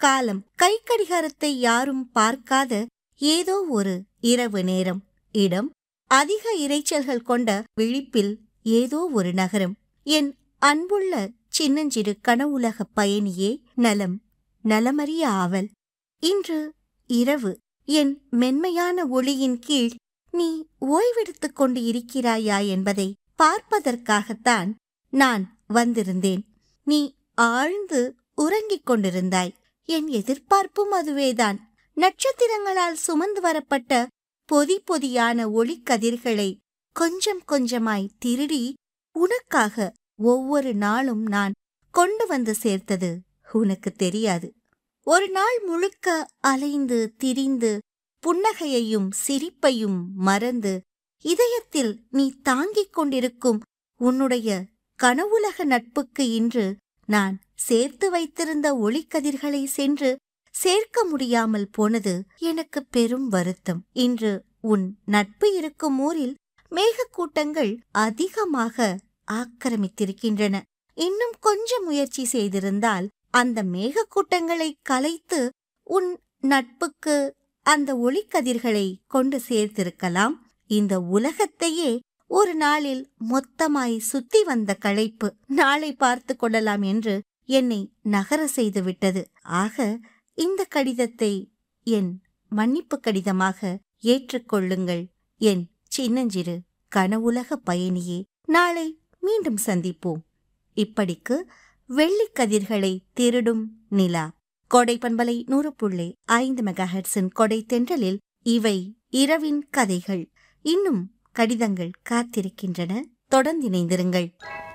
காலம் கை கடிகாரத்தை யாரும் பார்க்காத ஏதோ ஒரு இரவு நேரம் இடம் அதிக இரைச்சல்கள் கொண்ட விழிப்பில் ஏதோ ஒரு நகரம் என் அன்புள்ள சின்னஞ்சிறு கனவுலக பயணியே நலம் நலமறிய ஆவல் இன்று இரவு என் மென்மையான ஒளியின் கீழ் நீ ஓய்வெடுத்துக் கொண்டு இருக்கிறாயா என்பதை பார்ப்பதற்காகத்தான் நான் வந்திருந்தேன் நீ ஆழ்ந்து உறங்கிக் கொண்டிருந்தாய் என் எதிர்பார்ப்பும் அதுவேதான் நட்சத்திரங்களால் சுமந்து வரப்பட்ட பொதி பொதியான ஒளிக்கதிர்களை கொஞ்சம் கொஞ்சமாய் திருடி உனக்காக ஒவ்வொரு நாளும் நான் கொண்டு வந்து சேர்த்தது உனக்கு தெரியாது ஒரு நாள் முழுக்க அலைந்து திரிந்து புன்னகையையும் சிரிப்பையும் மறந்து இதயத்தில் நீ தாங்கிக் கொண்டிருக்கும் உன்னுடைய கனவுலக நட்புக்கு இன்று நான் சேர்த்து வைத்திருந்த ஒளிக்கதிர்களை சென்று சேர்க்க முடியாமல் போனது எனக்கு பெரும் வருத்தம் இன்று உன் நட்பு இருக்கும் ஊரில் மேகக்கூட்டங்கள் அதிகமாக ஆக்கிரமித்திருக்கின்றன இன்னும் கொஞ்சம் முயற்சி செய்திருந்தால் அந்த மேகக்கூட்டங்களை கலைத்து உன் நட்புக்கு அந்த ஒளிக்கதிர்களை கொண்டு சேர்த்திருக்கலாம் இந்த உலகத்தையே ஒரு நாளில் மொத்தமாய் சுத்தி வந்த களைப்பு நாளை பார்த்து கொள்ளலாம் என்று என்னை நகர செய்து விட்டது ஆக இந்த கடிதத்தை என் மன்னிப்பு கடிதமாக ஏற்றுக்கொள்ளுங்கள் என் சின்னஞ்சிறு கனவுலக பயணியே நாளை மீண்டும் சந்திப்போம் இப்படிக்கு வெள்ளிக் கதிர்களை திருடும் நிலா கொடை பண்பலை நூறு புள்ளி ஐந்து மெகாஹெட்ஸின் கொடை தென்றலில் இவை இரவின் கதைகள் இன்னும் கடிதங்கள் காத்திருக்கின்றன தொடர்ந்து இணைந்திருங்கள்